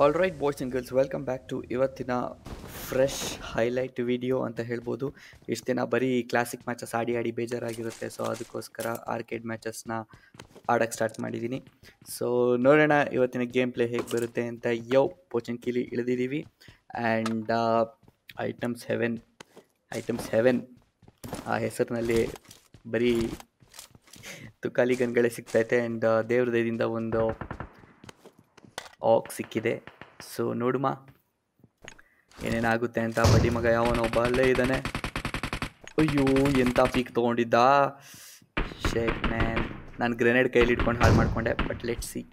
all right boys and girls welcome back to ಇವತ್ತಿನ fresh highlight video ಅಂತ ಹೇಳ್ಬೋದು ಇಷ್ಟು ದಿನ ಬರೀ ಕ್ಲಾಸಿಕ್ ಮ್ಯಾಚಸ್ ಆಡಿ ಆಡಿ ಬೇಜಾರಾಗಿರುತ್ತೆ ಸೊ ಅದಕ್ಕೋಸ್ಕರ ಆರ್ಕೇಡ್ ಮ್ಯಾಚಸ್ನ ಆಡೋಕ್ಕೆ ಸ್ಟಾರ್ಟ್ ಮಾಡಿದ್ದೀನಿ ಸೊ ನೋಡೋಣ ಇವತ್ತಿನ ಗೇಮ್ ಪ್ಲೇ ಹೇಗೆ ಬರುತ್ತೆ ಅಂತ ಯೋ ಪೋಚನ್ಕಿಲಿ ಇಳಿದಿದ್ದೀವಿ and item seven item seven ಆ ಹೆಸರಿನಲ್ಲಿ ಬರೀ ತುಕಾಲಿ ಗನ್ಗಳೇ ಸಿಗ್ತೈತೆ ಆ್ಯಂಡ್ ದೇವ್ರ ದಯದಿಂದ ಒಂದು ಆಕ್ ಸಿಕ್ಕಿದೆ ಸೊ ನೋಡುಮ ಏನೇನಾಗುತ್ತೆ ಅಂತ ಬಡ್ಡಿ ಮಗ ಯಾವನೊಬ್ಬ ಅಲ್ಲೇ ಇದ್ದಾನೆ ಅಯ್ಯೋ ಎಂಥ ಪೀಕ್ ತೊಗೊಂಡಿದ್ದ ಶೇಟ್ ಮ್ಯಾನ್ ನಾನು ಗ್ರೆನೇಡ್ ಕೈಲಿ ಇಟ್ಕೊಂಡು ಹಾಳು ಮಾಡ್ಕೊಂಡೆ ಬಟ್ ಲೆಟ್ ಸಿ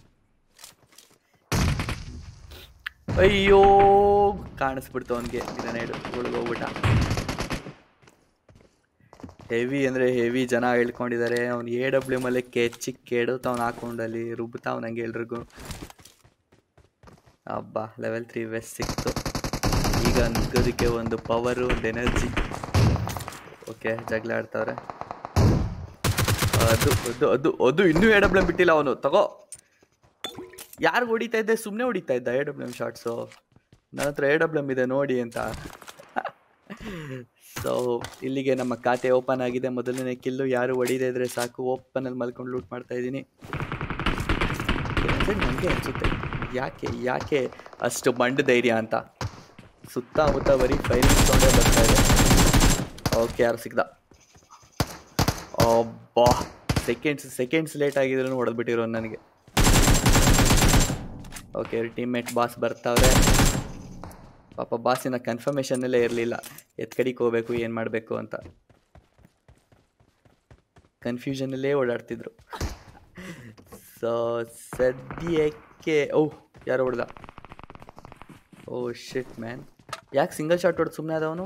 ಅಯ್ಯೋ ಕಾಣಿಸ್ಬಿಡ್ತು ಅವನಿಗೆ ಗ್ರೆನೇಡ್ ಒಳಗೋಗ್ಬಿಟ್ಟ ಹೆವಿ ಅಂದರೆ ಹೆವಿ ಜನ ಹೇಳ್ಕೊಂಡಿದ್ದಾರೆ ಅವ್ನು ಎ ಡಬ್ಲ್ಯೂ ಮೇಲೆ ಕೆಚ್ಚಿ ಕೆಡುತ್ತವ್ನು ಹಾಕೊಂಡಲ್ಲಿ ರುಬ್ತಾವ್ ಎಲ್ರಿಗೂ ಹಬ್ಬ ಲೆವೆಲ್ ತ್ರೀ ವೆಸ್ಟ್ ಸಿಕ್ತು ಈಗ ನುಗ್ಗೋದಕ್ಕೆ ಒಂದು ಪವರು ಒಂದು ಎನರ್ಜಿ ಓಕೆ ಜಗಳ ಆಡ್ತಾವ್ರೆ ಅದು ಅದು ಅದು ಅದು ಇನ್ನೂ ಎ ಡಬ್ಲ್ಯೂ ಬಿಟ್ಟಿಲ್ಲ ಅವನು ತಗೋ ಯಾರು ಹೊಡಿತಾ ಇದ್ದೆ ಸುಮ್ಮನೆ ಹೊಡಿತಾ ಇದ್ದ ಎ ಡಬ್ಲ್ಯೂ ಶಾರ್ಟ್ಸು ನನ್ನ ಹತ್ರ ಎ ಡಬ್ಲ್ಯೂ ಇದೆ ನೋಡಿ ಅಂತ ಸೊ ಇಲ್ಲಿಗೆ ನಮ್ಮ ಖಾತೆ ಓಪನ್ ಆಗಿದೆ ಮೊದಲನೇ ಕಿಲ್ಲು ಯಾರು ಹೊಡಿದೇ ಇದ್ರೆ ಸಾಕು ಓಪನಲ್ಲಿ ಮಲ್ಕೊಂಡು ಲೂಟ್ ಮಾಡ್ತಾ ಇದ್ದೀನಿ ನನಗೆ ಅನಿಸುತ್ತೆ ಯಾಕೆ ಯಾಕೆ ಅಷ್ಟು ಮಂಡ ಧೈರ್ಯ ಅಂತ ಸುತ್ತಮುತ್ತ ಬರೀ ಫೈಲ್ ತೊಗೊಂಡೇ ಬರ್ತಾ ಇದೆ ಓಕೆ ಯಾರು ಸಿಗ್ದ ಬಾ ಸೆಕೆಂಡ್ಸ್ ಸೆಕೆಂಡ್ಸ್ ಲೇಟ್ ಆಗಿದ್ರು ಹೊಡೆದ್ಬಿಟ್ಟಿರೋ ನನಗೆ ಓಕೆ ಟೀಮ್ಮೇಟ್ ಬಾಸ್ ಬರ್ತಾವ್ರೆ ಪಾಪ ಬಾಸಿನ ಕನ್ಫರ್ಮೇಷನ್ನಲ್ಲೇ ಇರಲಿಲ್ಲ ಎತ್ ಕಡೆಗೆ ಹೋಗ್ಬೇಕು ಏನು ಮಾಡಬೇಕು ಅಂತ ಕನ್ಫ್ಯೂಷನಲ್ಲೇ ಓಡಾಡ್ತಿದ್ರು ಸೊ ಸದ್ಯಕ್ಕೆ ಓಹ್ ಯಾರು ಹೊಡೆದ ಓ ಶಿಟ್ ಮ್ಯಾನ್ ಯಾಕೆ ಸಿಂಗಲ್ ಶಾಟ್ ಹೊಡೆದು ಸುಮ್ಮನೆ ಆದವನು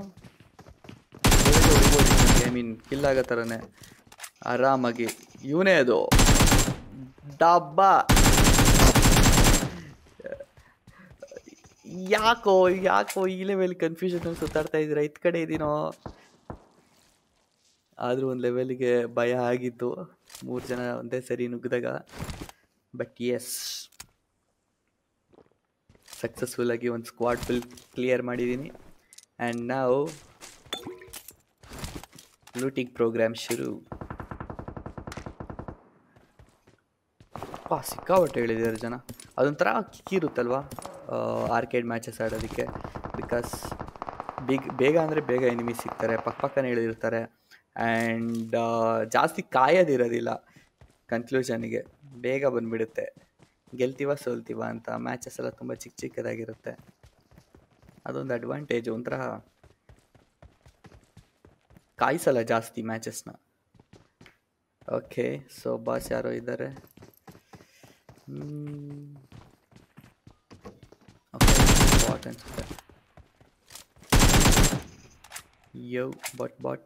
ಐ ಮೀನ್ ಕಿಲ್ ಆಗೋ ಥರನೇ ಆರಾಮಾಗಿ ಇವನೇ ಅದು ಡಬ್ಬ ಯಾಕೋ ಯಾಕೋ ಈ ಲೆವೆಲ್ ಕನ್ಫ್ಯೂಷನ್ ಸುತ್ತಾಡ್ತಾ ಇದ್ದೀರಾ ಇತ್ ಕಡೆ ಇದೀನೋ ಆದರೂ ಒಂದು ಲೆವೆಲ್ಗೆ ಭಯ ಆಗಿತ್ತು ಮೂರು ಜನ ಒಂದೇ ಸರಿ ನುಗ್ಗಿದಾಗ ಬಟ್ ಎಸ್ ಸಕ್ಸಸ್ಫುಲ್ ಆಗಿ ಒಂದು ಸ್ಕ್ವಾಡ್ ಫುಲ್ ಕ್ಲಿಯರ್ ಮಾಡಿದ್ದೀನಿ ಆ್ಯಂಡ್ ನಾವು ಲೂಟಿಂಗ್ ಪ್ರೋಗ್ರಾಮ್ ಶುರು ಪಾ ಸಿಕ್ಕಾಪಟ್ಟೆ ಹೇಳಿದ್ದಾರೆ ಜನ ಅದೊಂಥರ ಕಿಕ್ಕಿರುತ್ತಲ್ವಾ ಆರ್ಕೇಡ್ ಮ್ಯಾಚಸ್ ಆಡೋದಕ್ಕೆ ಬಿಕಾಸ್ ಬಿಗ್ ಬೇಗ ಅಂದರೆ ಬೇಗ ಎನಿಮಿ ಸಿಗ್ತಾರೆ ಪಕ್ಕ ಪಕ್ಕನೇ ಹೇಳಿರ್ತಾರೆ ಆ್ಯಂಡ್ ಜಾಸ್ತಿ ಕಾಯೋದಿರೋದಿಲ್ಲ ಕನ್ಕ್ಲೂಷನಿಗೆ ಬೇಗ ಬಂದುಬಿಡುತ್ತೆ ಗೆಲ್ತೀವ ಸೋಲ್ತೀವ ಅಂತ ಮ್ಯಾಚಸ್ ಎಲ್ಲ ತುಂಬ ಚಿಕ್ಕ ಚಿಕ್ಕದಾಗಿರುತ್ತೆ ಅದೊಂದು ಅಡ್ವಾಂಟೇಜ್ ಒಂಥರ ಕಾಯಿಸಲ್ಲ ಜಾಸ್ತಿ ಮ್ಯಾಚಸ್ನ ಓಕೆ ಸೊ ಬಾಸ್ ಯಾರೋ ಇದ್ದಾರೆ ಬಾಟ್ ಅನ್ಸುತ್ತೆ ಯೋ ಬಟ್ ಬಾಟ್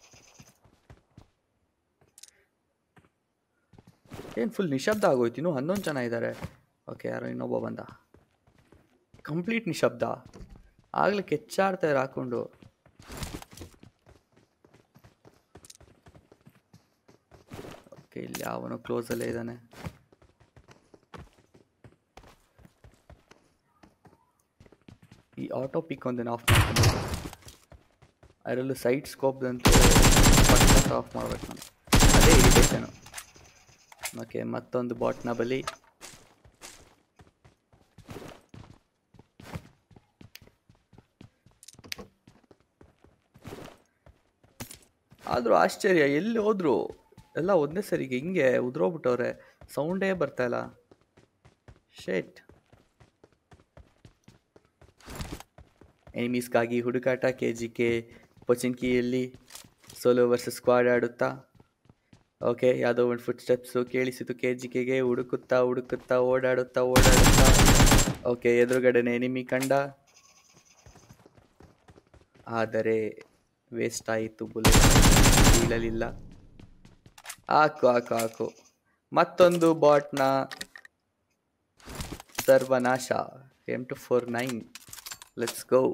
ಏನು ಫುಲ್ ನಿಶಬ್ದ ಆಗೋಯ್ತು ಇನ್ನೂ ಹನ್ನೊಂದು ಜನ ಇದ್ದಾರೆ ಓಕೆ ಯಾರೋ ಇನ್ನೊಬ್ಬ ಬಂದ ಕಂಪ್ಲೀಟ್ ನಿಶಬ್ದ ಆಗಲೇ ಕೆಚ್ಚಾಡ್ತಾರೆ ಹಾಕೊಂಡು ಓಕೆ ಇಲ್ಲಿ ಯಾವನೋ ಕ್ಲೋಸಲ್ಲೇ ಇದ್ದಾನೆ ಈ ಆಟೋ ಪಿಕ್ ಒಂದೇನು ಆಫ್ ಮಾಡ್ಕೊಂಡು ಅದರಲ್ಲೂ ಸೈಡ್ ಸ್ಕೋಪ್ದಂತೂ ಪಟ್ಟ ಆಫ್ ಮಾಡ್ಬೇಕು ನಾನು ಅದೇ ಇರಿಟೇಷನು ಓಕೆ ಮತ್ತೊಂದು ಬಾಟ್ನ ಬಲಿ ಆದರೂ ಆಶ್ಚರ್ಯ ಎಲ್ಲಿ ಹೋದ್ರು ಎಲ್ಲ ಒಂದೇ ಸರಿಗೆ ಹಿಂಗೆ ಉದ್ರೋಗ್ಬಿಟ್ಟವ್ರೆ ಸೌಂಡೇ ಬರ್ತಾ ಇಲ್ಲ ಶೇಟ್ ಎನಿಮೀಸ್ಗಾಗಿ ಹುಡುಕಾಟ ಕೆ ಜಿ ಕೆ ಪೊಚಿನ್ಕಿಯಲ್ಲಿ ಸೋಲೋ ವರ್ಸಸ್ ಸ್ಕ್ವಾಡ್ ಆಡುತ್ತಾ ಓಕೆ ಯಾವುದೋ ಒಂದು ಫುಟ್ ಸ್ಟೆಪ್ಸು ಕೇಳಿಸಿತು ಕೆ ಜಿ ಕೆಗೆ ಹುಡುಕುತ್ತಾ ಹುಡುಕುತ್ತಾ ಓಡಾಡುತ್ತಾ ಓಡಾಡುತ್ತಾ ಓಕೆ ಎದುರುಗಡೆನೆ ಎನಿಮಿ ಕಂಡ ಆದರೆ ವೇಸ್ಟ್ ಆಯಿತು ಬುಲೆಟ್ ಬೀಳಲಿಲ್ಲ ಹಾಕು ಹಾಕು ಹಾಕು ಮತ್ತೊಂದು ಬಾಟ್ನ ಸರ್ವನಾಶ M two four nine let's go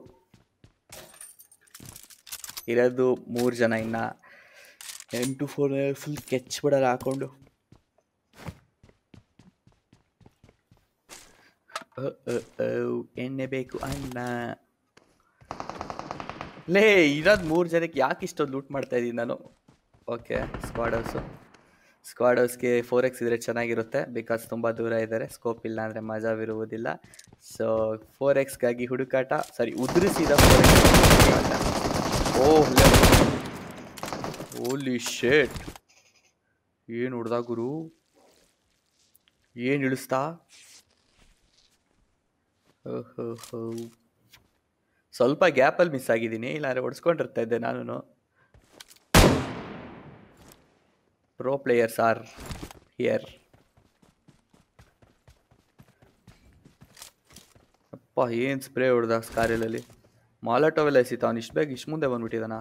ಇರೋದು ಮೂರು ಜನ ಇನ್ನು ಎಮ್ ಟು ಫೋರ್ ಫುಲ್ ಕೆಚ್ ಬಿಡಲ್ಲ ಹಾಕೊಂಡು ಅ, ಅ, ಅ, ಎಣ್ಣೆ ಬೇಕು ಅಣ್ಣ ಲೇ ಇರೋದು ಮೂರು ಜನಕ್ಕೆ ಯಾಕೆ ಇಷ್ಟೊಂದು ಲೂಟ್ ಮಾಡ್ತಾ ಇದ್ದೀನಿ ನಾನು ಓಕೆ ಸ್ಕ್ವಾಡ್ ಹೌಸು ಸ್ಕ್ವಾಡ್ ಹೌಸ್ಗೆ ಫೋರ್ ಎಕ್ಸ್ ಇದ್ರೆ ಚೆನ್ನಾಗಿರುತ್ತೆ ಬಿಕಾಸ್ ತುಂಬ ದೂರ ಇದ್ದಾರೆ ಸ್ಕೋಪ್ ಇಲ್ಲ ಅಂದರೆ ಮಜಾವಿರುವುದಿಲ್ಲ ಸೊ ಫೋರ್ ಎಕ್ಸ್ಗಾಗಿ ಹುಡುಕಾಟ ಸಾರಿ ಉದುರಿಸಿದ ಫೋರ್ ಎಕ್ಸ್ ಓಹ್ ಓಲಿ ಶೇಟ್ ಏನು ಹೊಡ್ದ ಗುರು ಏನು ಇಳಿಸ್ತಾ ಓಹೋ ಹೋ ಸ್ವಲ್ಪ ಗ್ಯಾಪಲ್ಲಿ ಮಿಸ್ ಆಗಿದ್ದೀನಿ ಇಲ್ಲಾಂದ್ರೆ ಹೊಡ್ಸ್ಕೊಂಡಿರ್ತಾ ಇದ್ದೆ ನಾನು ಪ್ರೋ ಪ್ಲೇಯರ್ಸ್ ಆರ್ ಹಿಯರ್ ಅಪ್ಪ ಏನು ಸ್ಪ್ರೇ ಹೊಡೆದ ಸ್ಕಾರಿಲಲ್ಲಿ ಮಾಲಟೋವೆಲ್ಲ ಎಸಿತ ಅವ್ನು ಇಷ್ಟು ಬೇಗ ಇಷ್ಟು ಮುಂದೆ ಬಂದ್ಬಿಟ್ಟಿದಾನ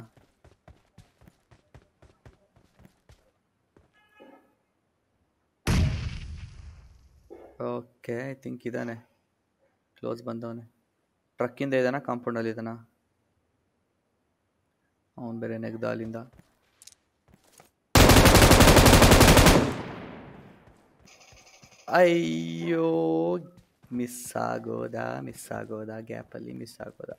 ಓಕೆ ಐ ಥಿಂಕ್ ಇದ್ದಾನೆ ಕ್ಲೋಸ್ ಬಂದವನೆ ಟ್ರಕ್ಕಿಂದ ಇದ್ದಾನ ಕಾಂಪೌಂಡಲ್ಲಿ ಇದ್ದಾನ ಅವನು ಬೇರೆ ನೆಗ್ದ ಅಲ್ಲಿಂದ ಅಯ್ಯೋ ಮಿಸ್ ಆಗೋದಾ ಮಿಸ್ ಆಗೋದಾ ಗ್ಯಾಪಲ್ಲಿ ಮಿಸ್ ಆಗೋದಾ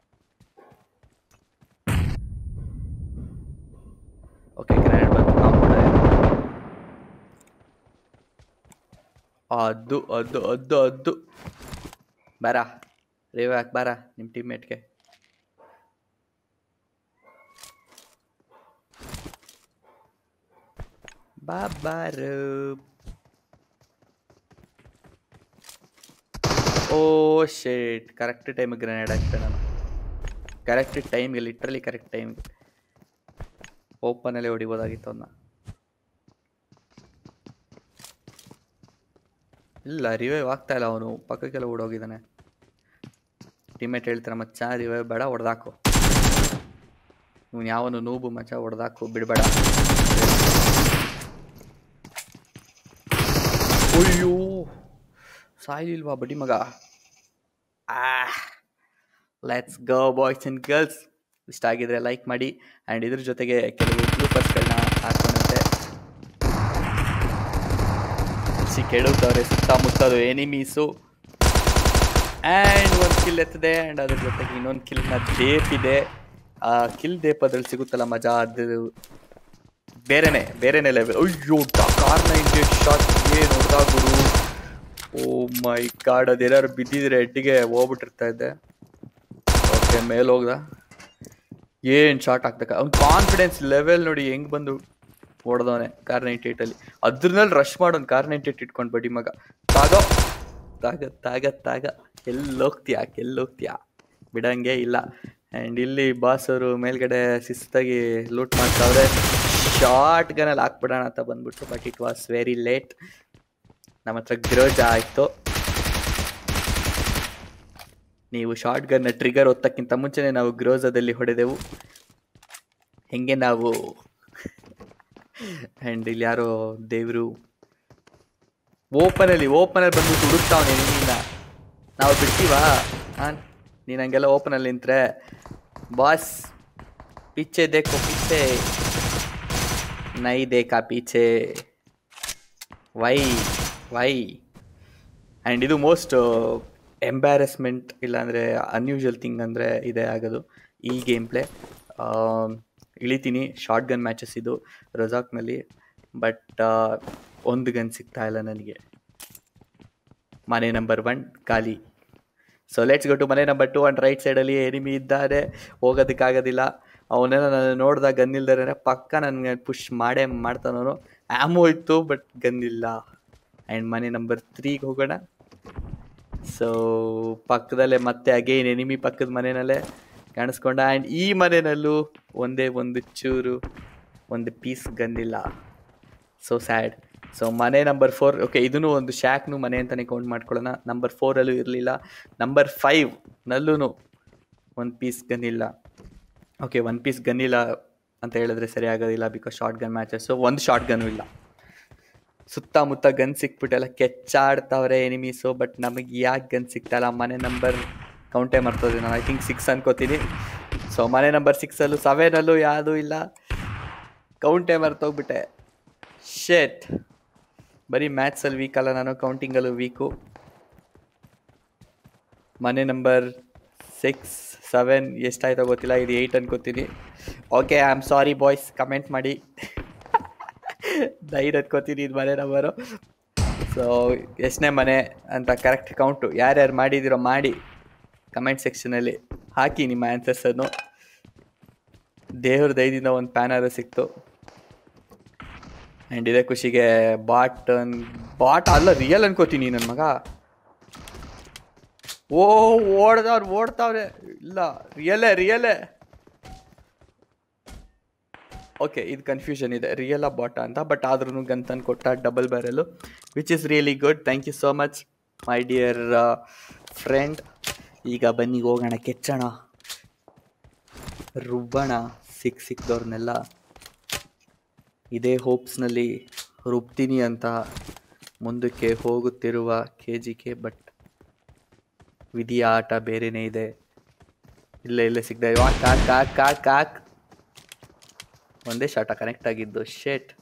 ಓಕೆ ಗ್ರ್ಯಾಂಡ್ ಬಂತು ಕಾಂಪೌಂಡ್ ಅದು ಅದು ಅದು ಅದು ಬರ ರೇವ್ ಹಾಕ್ ಬಾರ ನಿಮ್ಮ ಟೀಮ್ಮೇಟ್ಗೆ ಬಾಬಾರು ಓ ಶೇಟ್ ಕರೆಕ್ಟ್ ಟೈಮಿಗೆ ಗ್ರೆನೇಡ್ ಹಾಕ್ತೆ ನಾನು ಕರೆಕ್ಟ್ ಟೈಮ್ಗೆ ಲಿಟ್ರಲಿ ಕರೆಕ್ಟ್ ಟೈಮ್ಗೆ ಓಪನಲ್ಲಿ ಹೊಡಿಬೋದಾಗಿತ್ತು ಅವನ್ನ ಇಲ್ಲ ರಿವೈವ್ ಆಗ್ತಾ ಇಲ್ಲ ಅವನು ಪಕ್ಕಕ್ಕೆಲ್ಲ ಓಡೋಗಿದ್ದಾನೆ ಟೀಮೇಟ್ ಹೇಳ್ತಾರೆ ಮಚ್ಚ ರಿವೈವ್ ಬೇಡ ಹೊಡೆದಾಕು ಇವನು ಯಾವನು ನೂಬು ಮಚ್ಚ ಹೊಡೆದಾಕು ಬಿಡಬೇಡ ಅಯ್ಯೋ ಸಾಯ್ಲಿಲ್ವಾ ಬಡ್ಡಿ ಮಗ let's go boys and girls ಇಷ್ಟ ಆಗಿದ್ರೆ ಲೈಕ್ ಮಾಡಿ ಆ್ಯಂಡ್ ಇದ್ರ ಜೊತೆಗೆ ಕೆಲವು ಗ್ಲೂಪರ್ಸ್ಗಳನ್ನ ಹಾಕೊಂಡಂತೆ ಸಿ ಕೆಡುತ್ತವ್ರೆ ಸುತ್ತಮುತ್ತದು ಎನಿಮೀಸು ಆ್ಯಂಡ್ ಒಂದು ಕಿಲ್ ಎತ್ತದೆ ಆ್ಯಂಡ್ ಅದ್ರ ಜೊತೆಗೆ ಇನ್ನೊಂದು ಕಿಲ್ನ ದೇಪ್ ಇದೆ ಆ ಕಿಲ್ ದೇಪದ್ರಲ್ಲಿ ಸಿಗುತ್ತಲ್ಲ ಮಜಾ ಅದು ಬೇರೆನೆ ಬೇರೆನೆ ಲೆವೆಲ್ ಅಯ್ಯೋ ಕಾರ್ ನೈಂಟಿ ಶಾಟ್ ಏನು ಹೊಡೆದ ಗುರು ಓ ಮೈ ಗಾಡ್ ಅದೇನಾದ್ರು ಬಿದ್ದಿದ್ರೆ ಹೆಡ್ಡಿಗೆ ಹೋಗ್ಬಿಟ್ಟಿರ್ತಾ ಇದ್ದೆ ಓಕೆ ಮೇಲೆ ಹೋಗ್ದ ಏನು ಶಾಟ್ ಆಗ್ತಕ್ಕ ಅವ್ನ ಕಾನ್ಫಿಡೆನ್ಸ್ ಲೆವೆಲ್ ನೋಡಿ ಹೆಂಗ್ ಬಂದು ಹೊಡೆದವನೆ ಕಾರ್ ನೈಂಟಿ ಏಟಲ್ಲಿ ಅದ್ರಲ್ಲಿ ರಶ್ ಮಾಡೋನ್ ಕಾರ್ ನೈಂಟಿ ಏಟ್ ಇಟ್ಕೊಂಡು ಬಡಿ ಮಗ ತಾಗೋ ತಾಗ ತಾಗ ತಾಗ ಎಲ್ಲಿ ಹೋಗ್ತೀಯಾ ಎಲ್ಲಿ ಹೋಗ್ತೀಯಾ ಬಿಡಂಗೆ ಇಲ್ಲ ಆ್ಯಂಡ್ ಇಲ್ಲಿ ಬಾಸ್ ಅವರು ಮೇಲ್ಗಡೆ ಶಿಸ್ತಾಗಿ ಲೂಟ್ ಮಾಡ್ತಾವ್ರೆ ಶಾರ್ಟ್ ಗನಲ್ಲಿ ಹಾಕ್ಬಿಡೋಣ ಅಂತ ಬಂದ್ಬಿಟ್ಟು but it was very late ನಮ್ಮ ಹತ್ರ ಗ್ರೋಜ ಆಯಿತು ನೀವು ಶಾರ್ಟ್ ಗನ್ನ ಟ್ರಿಗರ್ ಒತ್ತಕ್ಕಿಂತ ಮುಂಚೆನೆ ನಾವು ಗ್ರೋಜದಲ್ಲಿ ಹೊಡೆದೆವು ಹೆಂಗೆ ನಾವು ಆ್ಯಂಡ್ ಇಲ್ಲಿ ಯಾರೋ ದೇವರು ಓಪನಲ್ಲಿ ಓಪನಲ್ಲಿ ಬಂದ್ಬಿಟ್ಟು ಹುಡುಕ್ತಾವನೆ ನಿನ್ನ ನಾವು ಬಿಡ್ತೀವಾ ಹಾಂ ನೀನು ಹಂಗೆಲ್ಲ ಓಪನಲ್ಲಿ ನಿಂತ್ರೆ ಬಾಸ್ ಪಿಚ್ಚೆ ದೇಖೋ ಪಿಚ್ಚೆ ನೈ ದೇಖಾ ಪೀಚೆ ವೈ ವೈ ಆ್ಯಂಡ್ ಇದು ಮೋಸ್ಟ್ ಎಂಬ್ಯಾರಸ್ಮೆಂಟ್ ಇಲ್ಲಾಂದರೆ ಅನ್ಯೂಶುವಲ್ ಥಿಂಗ್ ಅಂದರೆ ಇದೇ ಆಗೋದು ಈ ಗೇಮ್ ಪ್ಲೇ ಇಳಿತೀನಿ ಶಾರ್ಟ್ ಗನ್ ಮ್ಯಾಚಸ್ ಇದು ರೊಜಾಕ್ನಲ್ಲಿ ಬಟ್ ಒಂದು ಗನ್ ಸಿಗ್ತಾ ಇಲ್ಲ ನನಗೆ ಮನೆ ನಂಬರ್ ಒನ್ ಖಾಲಿ ಸೊ ಲೆಟ್ಸ್ ಗೋ ಟು ಮನೆ ನಂಬರ್ ಟು ಆ್ಯಂಡ್ ರೈಟ್ ಸೈಡಲ್ಲಿ ಎನಿಮಿ ಇದ್ದಾರೆ ಹೋಗೋದಕ್ಕಾಗೋದಿಲ್ಲ ಅವನೇನೋ ನಾನು ನೋಡಿದಾಗ ಗನ್ ಇಲ್ದರೆ ಪಕ್ಕ ನನಗೆ ಪುಷ್ ಮಾಡೇ ಮಾಡ್ತಾನವನು ಆ್ಯಮೋ ಇತ್ತು ಬಟ್ ಗನ್ ಇಲ್ಲ ಆ್ಯಂಡ್ ಮನೆ ನಂಬರ್ ತ್ರೀಗೆ ಹೋಗೋಣ ಸೊ ಪಕ್ಕದಲ್ಲೇ ಮತ್ತೆ ಅಗೇನ್ ಎನಿಮಿ ಪಕ್ಕದ ಮನೆಯಲ್ಲೇ ಕಾಣಿಸ್ಕೊಂಡ ಆ್ಯಂಡ್ ಈ ಮನೆಯಲ್ಲೂ ಒಂದೇ ಒಂದು ಚೂರು ಒಂದು ಪೀಸ್ ಗನ್ನಿಲ್ಲ ಸೊ ಸ್ಯಾಡ್ ಸೊ ಮನೆ ನಂಬರ್ ಫೋರ್ ಓಕೆ ಇದೂ ಒಂದು ಶಾಕ್ನು ಮನೆ ಅಂತಲೇ ಕೌಂಟ್ ಮಾಡ್ಕೊಳ್ಳೋಣ ನಂಬರ್ ಫೋರಲ್ಲೂ ಇರಲಿಲ್ಲ ನಂಬರ್ ಫೈವ್ ನಲ್ಲೂ ಒಂದು ಪೀಸ್ ಗನ್ನಿಲ್ಲ ಓಕೆ ಒನ್ ಪೀಸ್ ಗನ್ನಿಲ್ಲ ಅಂತ ಹೇಳಿದ್ರೆ ಸರಿ ಆಗೋದಿಲ್ಲ ಬಿಕಾಸ್ ಶಾರ್ಟ್ ಗನ್ ಮ್ಯಾಚಸ್ಸು ಒಂದು ಶಾರ್ಟ್ ಗನ್ನು ಇಲ್ಲ ಸುತ್ತಮುತ್ತ ಗನ್ ಸಿಕ್ಬಿಟ್ಟೆಲ್ಲ ಕೆಚ್ಚಾಡ್ತಾವ್ರೆ ಎನಿಮೀಸು ಬಟ್ ನಮಗೆ ಯಾಕೆ ಗನ್ ಸಿಗ್ತಾಯಿಲ್ಲ ಮನೆ ನಂಬರ್ ಕೌಂಟೇ ಮರ್ತೋದೆ ನಾನು ಐ ಥಿಂಕ್ ಸಿಕ್ಸ್ ಅನ್ಕೋತೀನಿ ಸೊ ಮನೆ ನಂಬರ್ ಸಿಕ್ಸಲ್ಲೂ ಸೆವೆನಲ್ಲೂ ಯಾವುದೂ ಇಲ್ಲ ಕೌಂಟೇ ಮರ್ತೋಗ್ಬಿಟ್ಟೆ ಶೇಟ್ ಬರೀ ಮ್ಯಾಥ್ಸಲ್ಲಿ ವೀಕ್ ಅಲ್ಲ ನಾನು ಕೌಂಟಿಂಗಲ್ಲೂ ವೀಕು ಮನೆ ನಂಬರ್ ಸಿಕ್ಸ್ ಸೆವೆನ್ ಎಷ್ಟಾಯ್ತೋ ಗೊತ್ತಿಲ್ಲ ಇದು ಏಯ್ಟ್ ಅನ್ಕೋತೀನಿ okay I am sorry boys comment ಮಾಡಿ ನೈನ್ ಅನ್ಕೋತೀನಿ ಇದು ಮನೆ ನಂಬರು ಸೊ ಎಷ್ಟನೇ ಮನೆ ಅಂತ ಕರೆಕ್ಟ್ ಕೌಂಟು ಯಾರ್ಯಾರು ಮಾಡಿದಿರೋ ಮಾಡಿ ಕಮೆಂಟ್ ಸೆಕ್ಷನಲ್ಲಿ ಹಾಕಿ ನಿಮ್ಮ ಆನ್ಸರ್ಸನ್ನು ದೇವ್ರ ದಯದಿಂದ ಒಂದು ಪ್ಯಾನರ್ ಸಿಕ್ತು ಆ್ಯಂಡ್ ಇದೇ ಖುಷಿಗೆ ಬಾಟ್ ಬಾಟ್ ಅಲ್ಲ ರಿಯಲ್ ಅನ್ಕೋತೀನಿ ನನ್ನ ಮಗ ಓ ಓಡ್ದವ್ರು ಓಡ್ತಾವ್ರೆ ಇಲ್ಲ ರಿಯಲೇ ರಿಯಲೇ ಓಕೆ ಇದು ಕನ್ಫ್ಯೂಷನ್ ಇದೆ ರಿಯಲ್ ಬಾಟ ಅಂತ ಬಟ್ ಆದ್ರೂ ಗನ್ ತಂದು ಕೊಟ್ಟ double barrel which is really good thank you so much my dear friend ಈಗ ಬನ್ನಿ ಹೋಗೋಣ ಕೆಚ್ಚೋಣ ರುಬ್ಬಣ ಸಿಕ್ ಸಿಕ್ದವ್ರನ್ನೆಲ್ಲ ಇದೇ ಹೋಪ್ಸ್ನಲ್ಲಿ ರುಬ್ತೀನಿ ಅಂತ ಮುಂದಕ್ಕೆ ಹೋಗುತ್ತಿರುವ ಕೆ ಜಿ ಕೆ ಬಟ್ ವಿಧಿಯ ಆಟ ಬೇರೆನೇ ಇದೆ ಇಲ್ಲೇ ಇಲ್ಲೇ ಸಿಗ್ದೆ ಕಾಕ್ ಕಾಕ್ ಕಾಕ್ ಕಾಕ್ ಕಾಕ್ ಒಂದೇ ಶಾಟ ಕನೆಕ್ಟ್ ಆಗಿದ್ದು ಶೇಟ್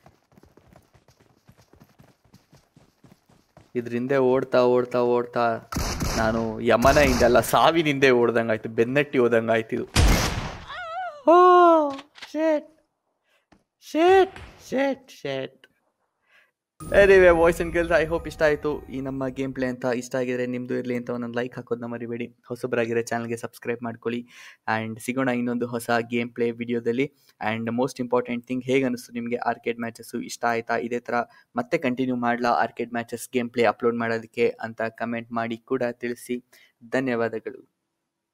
ಇದ್ರಿಂದ ಓಡ್ತಾ ಓಡ್ತಾ ಓಡ್ತಾ ನಾನು ಯಮನ ಹಿಂದೆಲ್ಲ ಸಾವಿನಿಂದೆ ಓಡ್ದಂಗಾಯ್ತು ಬೆನ್ನಟ್ಟಿ ಹೋದಂಗಾಯ್ತು ಇದು ಓ ಶೇಟ್ ಶೇಟ್ ಶೇಟ್ ಶೇಟ್ anyway boys and girls I hope ಇಷ್ಟ ಆಯಿತು ಈ ನಮ್ಮ ಗೇಮ್ ಪ್ಲೇ ಅಂತ ಇಷ್ಟ ಆಗಿದ್ರೆ ನಿಮ್ಮದು ಇರಲಿ ಅಂತ ಒಂದೊಂದು ಲೈಕ್ ಹಾಕೋದನ್ನ ಮರಿಬೇಡಿ ಹೊಸಬರಾಗಿರೋ ಚಾನಲ್ಗೆ ಸಬ್ಸ್ಕ್ರೈಬ್ ಮಾಡ್ಕೊಳ್ಳಿ ಆ್ಯಂಡ್ ಸಿಗೋಣ ಇನ್ನೊಂದು ಹೊಸ ಗೇಮ್ ಪ್ಲೇ ವಿಡಿಯೋದಲ್ಲಿ ಆ್ಯಂಡ್ ಮೋಸ್ಟ್ ಇಂಪಾರ್ಟೆಂಟ್ ಥಿಂಗ್ ಹೇಗೆ ಅನಿಸ್ತು ನಿಮಗೆ ಆರ್ಕೇಡ್ ಮ್ಯಾಚಸ್ಸು ಇಷ್ಟ ಆಯಿತಾ ಇದೇ ಥರ ಮತ್ತೆ ಕಂಟಿನ್ಯೂ ಮಾಡಲಾ arcade matches game play upload ಮಾಡೋದಕ್ಕೆ ಅಂತ ಕಮೆಂಟ್ ಮಾಡಿ ಕೂಡ ತಿಳಿಸಿ ಧನ್ಯವಾದಗಳು